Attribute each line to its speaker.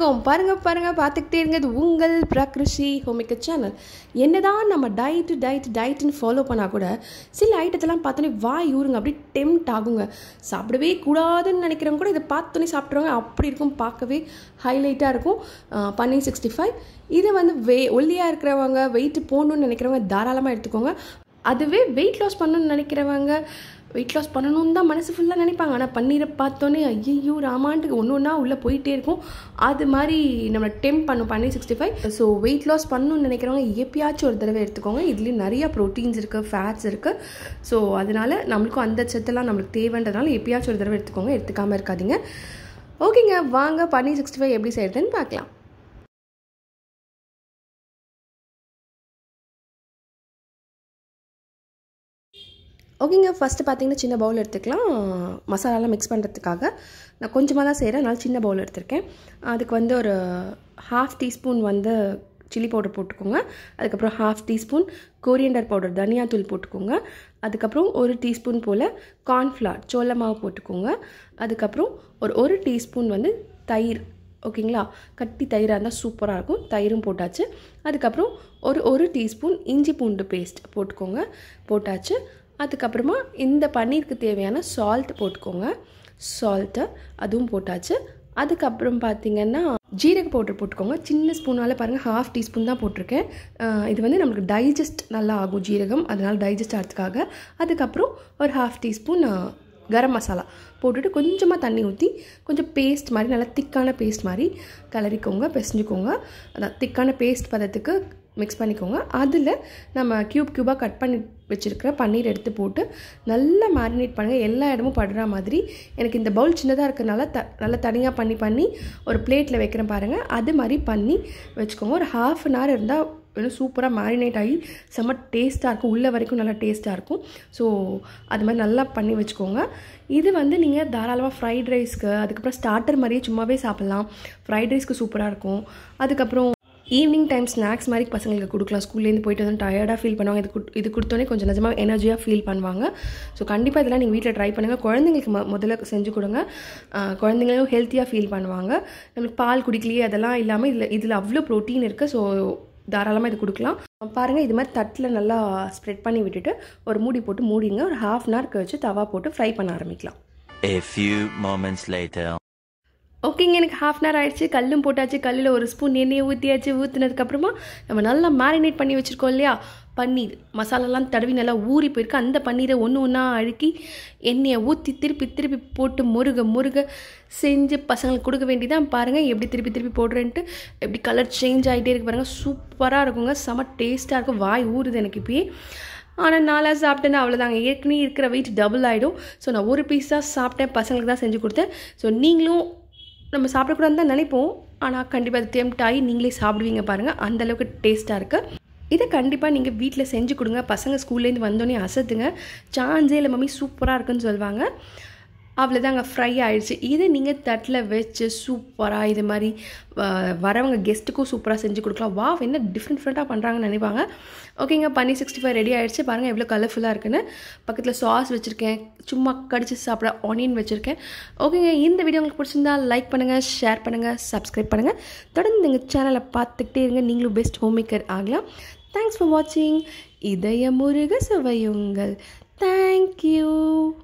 Speaker 1: வணக்கம் பாருங்க பாருங்க பார்த்துக்கிட்டே இருங்க இது உங்கள் பிரக்ருஷி ஹோமிக்க சேனல் என்னதான் நம்ம டயட் டயட் டயட்னு ஃபாலோ பண்ணால் கூட சில ஐட்டத்தெல்லாம் பார்த்தோன்னே வாய் ஊருங்க அப்படியே டெம்ட் ஆகுங்க சாப்பிடவே கூடாதுன்னு நினைக்கிறவங்க கூட இதை பார்த்தோன்னே சாப்பிட்ருவாங்க அப்படி இருக்கும் பார்க்கவே ஹைலைட்டாக இருக்கும் பன்னீர் சிக்ஸ்டி ஃபைவ் இதை வந்து வெ ஒல்லியாக இருக்கிறவங்க வெயிட் போடணும்னு நினைக்கிறவங்க தாராளமாக எடுத்துக்கோங்க அதுவே வெயிட் லாஸ் பண்ணணும்னு நினைக்கிறவங்க வெயிட் லாஸ் பண்ணணும்னு தான் மனசு ஃபுல்லாக நினைப்பாங்க ஆனால் பன்னீரை பார்த்தோன்னே ஐயோ ராமான்ட்டுக்கு ஒன்று ஒன்றா உள்ளே போயிட்டே இருக்கும் அது மாதிரி நம்ம டெம் பண்ணும் paneer sixty five so weight loss பண்ணணும்னு நினைக்கிறவங்க எப்பயாச்சும் ஒரு தடவை எடுத்துக்கோங்க இதுலேயும் நிறைய ப்ரோட்டீன்ஸ் இருக்குது ஃபேட்ஸ் இருக்குது ஸோ அதனால் நம்மளுக்கும் அந்த சத்தெல்லாம் நம்மளுக்கு தேவைன்றதுனால எப்பயாச்சும் ஒரு தடவை எடுத்துக்கோங்க எடுத்துக்காமல் இருக்காதீங்க ஓகேங்க வாங்க பன்னீர் சிக்ஸ்டி ஃபைவ் எப்படி செய்கிறதுன்னு பார்க்கலாம் ஓகேங்க ஃபஸ்ட்டு பார்த்தீங்கன்னா சின்ன பவுல் எடுத்துக்கலாம் மசாலாலாம் மிக்ஸ் பண்ணுறதுக்காக நான் கொஞ்சமாக தான் செய்கிறேன் அதனால் சின்ன பவுல் எடுத்திருக்கேன் அதுக்கு வந்து ஒரு ஹாஃப் டீஸ்பூன் வந்து சில்லி பவுடர் போட்டுக்கோங்க அதுக்கப்புறம் ஹாஃப் டீஸ்பூன் கோரியண்டர் பவுடர் தனியாத்தூள் போட்டுக்கோங்க அதுக்கப்புறம் ஒரு டீஸ்பூன் போல் கார்ன்ஃப்ளவர் சோள மாவு போட்டுக்கோங்க அதுக்கப்புறம் ஒரு ஒரு டீஸ்பூன் வந்து தயிர் ஓகேங்களா கட்டி தயிராக இருந்தால் சூப்பராக இருக்கும் தயிரும் போட்டாச்சு அதுக்கப்புறம் ஒரு ஒரு டீஸ்பூன் இஞ்சி பூண்டு பேஸ்ட் போட்டுக்கோங்க போட்டாச்சு அதுக்கப்புறமா இந்த பன்னீருக்கு தேவையான சால்ட் போட்டுக்கோங்க சால்ட்டு அதுவும் போட்டாச்சு அதுக்கப்புறம் பார்த்திங்கன்னா ஜீரக பவுடர் போட்டுக்கோங்க சின்ன ஸ்பூனால் பாருங்கள் ஹாஃப் டீஸ்பூன் தான் போட்டிருக்கேன் இது வந்து நம்மளுக்கு டைஜஸ்ட் நல்லா ஆகும் ஜீரகம் அதனால் டைஜஸ்ட் ஆகிறதுக்காக அதுக்கப்புறம் ஒரு ஹாஃப் டீஸ்பூன் கரம் மசாலா போட்டுட்டு கொஞ்சமாக தண்ணி ஊற்றி கொஞ்சம் பேஸ்ட் மாதிரி நல்லா திக்கான பேஸ்ட் மாதிரி கிளறிக்கோங்க பிசைஞ்சுக்கோங்க அதான் திக்கான பேஸ்ட் பதத்துக்கு மிக்ஸ் பண்ணிக்கோங்க அதில் நம்ம க்யூப் க்யூபாக கட் பண்ணி வச்சுருக்கிற பன்னீர் எடுத்து போட்டு நல்லா மேரினேட் பண்ணுங்கள் எல்லா இடமும் படுற மாதிரி எனக்கு இந்த பவுல் சின்னதாக இருக்கிறனால த நல்லா தனியாக பண்ணி பண்ணி ஒரு பிளேட்டில் வைக்கிறேன் பாருங்கள் அது மாதிரி பண்ணி வச்சுக்கோங்க ஒரு ஹாஃப் அன் ஹவர் இருந்தால் இன்னும் சூப்பராக மேரினேட் ஆகி செம்ம டேஸ்ட்டாக இருக்கும் உள்ளே வரைக்கும் நல்லா டேஸ்ட்டாக இருக்கும் ஸோ அது மாதிரி நல்லா பண்ணி வச்சுக்கோங்க இது வந்து நீங்கள் தாராளமாக ஃப்ரைட் ரைஸ்க்கு அதுக்கப்புறம் ஸ்டார்டர் மாதிரியே சும்மாவே சாப்பிட்லாம் ஃப்ரைட் ரைஸ்க்கு சூப்பராக இருக்கும் அதுக்கப்புறம் ஈவினிங் டைம் ஸ்நாக்ஸ் மாதிரி பசங்களுக்கு கொடுக்கலாம் ஸ்கூல்லேருந்து போயிட்டு வந்து டயர்டாக ஃபீல் பண்ணுவாங்க இது இது கொடுத்தோன்னே கொஞ்சம் நிஜமாக எனர்ஜியாக ஃபீல் பண்ணுவாங்க ஸோ கண்டிப்பாக இதெல்லாம் நீங்கள் வீட்டில் ட்ரை பண்ணுங்கள் குழந்தைங்களுக்கு ம முதல்ல செஞ்சு கொடுங்க குழந்தைங்களும் ஹெல்த்தியாக ஃபீல் பண்ணுவாங்க நம்மளுக்கு பால் குடிக்கலையே அதெல்லாம் இல்லாமல் இதில் இதில் அவ்வளோ ப்ரோட்டீன் இருக்குது ஸோ தாராளமாக இது கொடுக்கலாம் பாருங்கள் இது மாதிரி தட்டில் நல்லா ஸ்ப்ரெட் பண்ணி விட்டுட்டு ஒரு மூடி போட்டு மூடிங்க ஒரு ஹாஃப் அன் ஹவர் கழிச்சு தவா போட்டு ஃப்ரை பண்ண ஆரம்பிக்கலாம்
Speaker 2: A few moments later.
Speaker 1: ஓகேங்க எனக்கு ஹாஃப் அன் ஹவர் ஆயிடுச்சு கல்லும் போட்டாச்சு கல்லில் ஒரு ஸ்பூன் எண்ணெயை ஊற்றியாச்சு ஊற்றினதுக்கப்புறமா நம்ம நல்லா மேரினேட் பண்ணி வச்சுருக்கோம் இல்லையா பன்னீர் மசாலாலாம் தடவி நல்லா ஊறி போயிருக்கு அந்த பன்னீரை ஒன்று ஒன்றா அழுக்கி எண்ணெயை ஊற்றி திருப்பி திருப்பி போட்டு முருக முருக செஞ்சு பசங்களுக்கு கொடுக்க வேண்டியதான் பாருங்கள் எப்படி திருப்பி திருப்பி போடுறேன்ட்டு எப்படி கலர் சேஞ்ச் ஆகிட்டே இருக்கு பாருங்கள் சூப்பராக இருக்குங்க செம டேஸ்ட்டாக இருக்கும் வாய் ஊறுது எனக்கு இப்போயே ஆனால் நாளாக சாப்பிட்டேன்னா அவ்வளோதாங்க ஏற்கனவே இருக்கிற வெயிட் டபுள் ஆகிடும் ஸோ நான் ஒரு பீஸ் தான் சாப்பிட்டேன் பசங்களுக்கு தான் செஞ்சு கொடுத்தேன் ஸோ நீங்களும் நம்ம சாப்பிடக்கூடாதுன்னு தான் நினைப்போம் ஆனால் கண்டிப்பாக அது டெம்ட் ஆகி நீங்களே சாப்பிடுவீங்க பாருங்கள் அந்தளவுக்கு டேஸ்ட்டாக இருக்குது இதை கண்டிப்பாக நீங்கள் வீட்டில் செஞ்சு கொடுங்க பசங்க ஸ்கூல்லேருந்து வந்தோடனே அசத்துங்க சான்ஸே இல்லை மம்மி சூப்பராக இருக்குன்னு சொல்லுவாங்க அவ்வளோதாங்க ஃப்ரை ஆயிடுச்சு இதை நீங்கள் தட்டில் வச்சு சூப்பராக இது மாதிரி வரவங்க கெஸ்ட்டுக்கும் சூப்பராக செஞ்சு கொடுக்கலாம் வா என்ன டிஃப்ரெண்ட் டிஃப்ரெண்ட்டாக பண்ணுறாங்கன்னு நினைப்பாங்க ஓகேங்க பன்னீர் சிக்ஸ்டி ஃபைவ் ரெடி ஆகிடுச்சு பாருங்கள் எவ்வளோ கலர்ஃபுல்லாக இருக்குன்னு பக்கத்தில் சாஸ் வச்சுருக்கேன் சும்மா கடிச்சு சாப்பிட ஆனியன் வச்சுருக்கேன் ஓகேங்க இந்த வீடியோ உங்களுக்கு பிடிச்சிருந்தா லைக் பண்ணுங்கள் ஷேர் பண்ணுங்கள் சப்ஸ்கிரைப் பண்ணுங்கள் தொடர்ந்து எங்கள் சேனலை பார்த்துக்கிட்டே இருங்க நீங்களும் பெஸ்ட் ஹோம் மேக்கர் ஆகலாம் தேங்க்ஸ் ஃபார் வாட்சிங் இதய முருக சுவையுங்கள் தேங்க்யூ